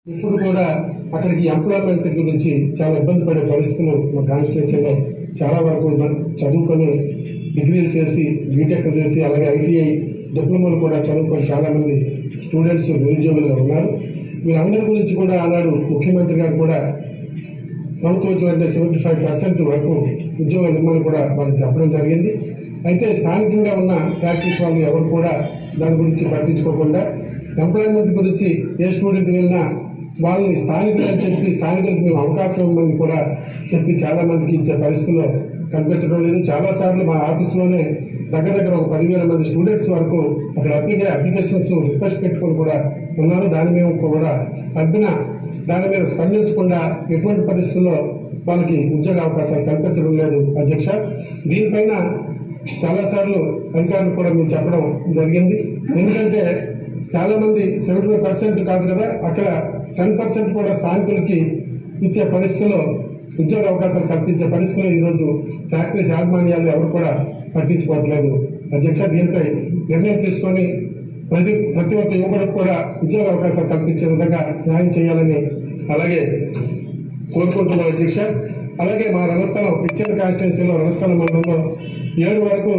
ఇప్పుడు కూడా అక్కడికి ఎంప్లాయ్మెంట్ గురించి చాలా ఇబ్బంది పడే పరిస్థితులు మా కాన్స్టిట్యూషన్లో చాలా వరకు ఉన్నారు చదువుకొని డిగ్రీలు చేసి బీటెక్ చేసి అలాగే ఐటీఐ డిప్లొమాలు కూడా చదువుకొని చాలా మంది స్టూడెంట్స్ నిరుద్యోగులుగా ఉన్నారు వీళ్ళందరి గురించి కూడా ఆనాడు ముఖ్యమంత్రి గారు కూడా ప్రభుత్వ ఉద్యోగం అంటే సెవెంటీ ఫైవ్ పర్సెంట్ వరకు ఉద్యోగాలు ఇమ్మని కూడా వాళ్ళకి చెప్పడం జరిగింది అయితే స్థానికంగా ఉన్న ఫ్యాక్టరీస్ వాళ్ళు ఎవరు కూడా దాని గురించి పట్టించుకోకుండా ఎంప్లాయ్మెంట్ గురించి ఏ స్టూడెంట్ వెళ్ళినా వాళ్ళని స్థానికులు అని చెప్పి స్థానికులకు మేము అవకాశం ఇవ్వమని కూడా చెప్పి చాలా మందికి ఇచ్చే పరిస్థితుల్లో కనిపించడం లేదు చాలా సార్లు మా ఆఫీస్లోనే దగ్గర దగ్గర ఒక పదివేల మంది స్టూడెంట్స్ వరకు అక్కడ అప్లికే అప్లికేషన్స్ రిక్వెస్ట్ పెట్టుకొని కూడా ఉన్నారు దాని మేము కూడా పంపిన దాని మీద స్పందించకుండా ఎటువంటి పరిస్థితుల్లో వాళ్ళకి ఉద్యోగ అవకాశాలు కల్పించడం లేదు అధ్యక్ష దీనిపైన చాలాసార్లు అధికారులు కూడా మేము చెప్పడం జరిగింది ఎందుకంటే చాలా మంది సెవెంటీ ఫైవ్ పర్సెంట్ కాదు కదా అక్కడ టెన్ పర్సెంట్ కూడా స్థానికులకి ఇచ్చే పరిస్థితుల్లో ఉద్యోగ అవకాశాలు కల్పించే పరిస్థితుల్లో ఈరోజు ఫ్యాక్టరీస్ యాజమాన్యాలు ఎవరు కూడా పట్టించుకోవట్లేదు అధ్యక్ష దీనిపై నిర్ణయం తీసుకొని ప్రతి ప్రతి ఒక్క యువకుడికి కూడా ఉద్యోగ అవకాశాలు కల్పించే విధంగా న్యాయం చేయాలని అలాగే కోరుకుంటున్నాం అధ్యక్ష అలాగే మా రంగస్థలం ఇచ్చిన కాన్స్టిట్యున్సీలో రంగస్థలం మండలంలో ఏడు వరకు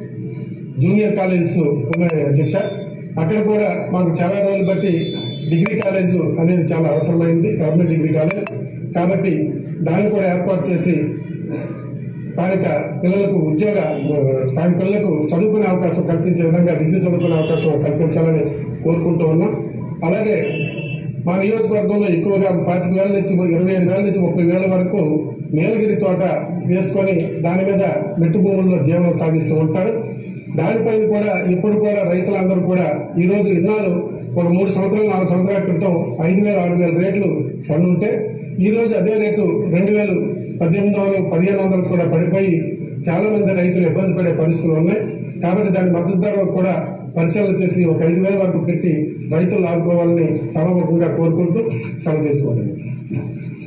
జూనియర్ కాలేజెస్ ఉన్నాయి అధ్యక్ష అక్కడ కూడా మాకు చాలా రోజులు బట్టి డిగ్రీ కాలేజ్ అనేది చాలా అవసరమైంది గవర్నమెంట్ డిగ్రీ కాలేజ్ కాబట్టి దాన్ని కూడా ఏర్పాటు చేసి స్థానిక పిల్లలకు ఉద్యోగ స్థానిక పిల్లలకు చదువుకునే అవకాశం కల్పించే విధంగా డిగ్రీ చదువుకునే అవకాశం కల్పించాలని కోరుకుంటూ ఉన్నాం అలాగే మా నియోజకవర్గంలో ఎక్కువగా పాతిక వేల నుంచి ఇరవై ఐదు వేల నుంచి ముప్పై వేల వరకు నీలగిరి తోట వేసుకొని దాని మీద మెట్టు భూముల్లో జీవనం సాగిస్తూ ఉంటారు దానిపైన కూడా ఇప్పుడు కూడా రైతులందరూ కూడా ఈ రోజు ఇన్నాళ్ళు ఒక మూడు సంవత్సరాలు నాలుగు సంవత్సరాల క్రితం ఐదు వేల ఆరు వేల రేట్లు పన్నుంటే ఈ రోజు అదే రేటు రెండు వేలు పద్దెనిమిది వందలు పదిహేను వందలు కూడా పడిపోయి చాలా మంది రైతులు ఇబ్బంది పడే పరిస్థితులు ఉన్నాయి కాబట్టి దాని మద్దతు ధర కూడా పరిశీలన చేసి ఒక ఐదు వేల వరకు పెట్టి రైతులు ఆదుకోవాలని సభాముఖంగా కోరుకుంటూ సెలవు తీసుకోవాలి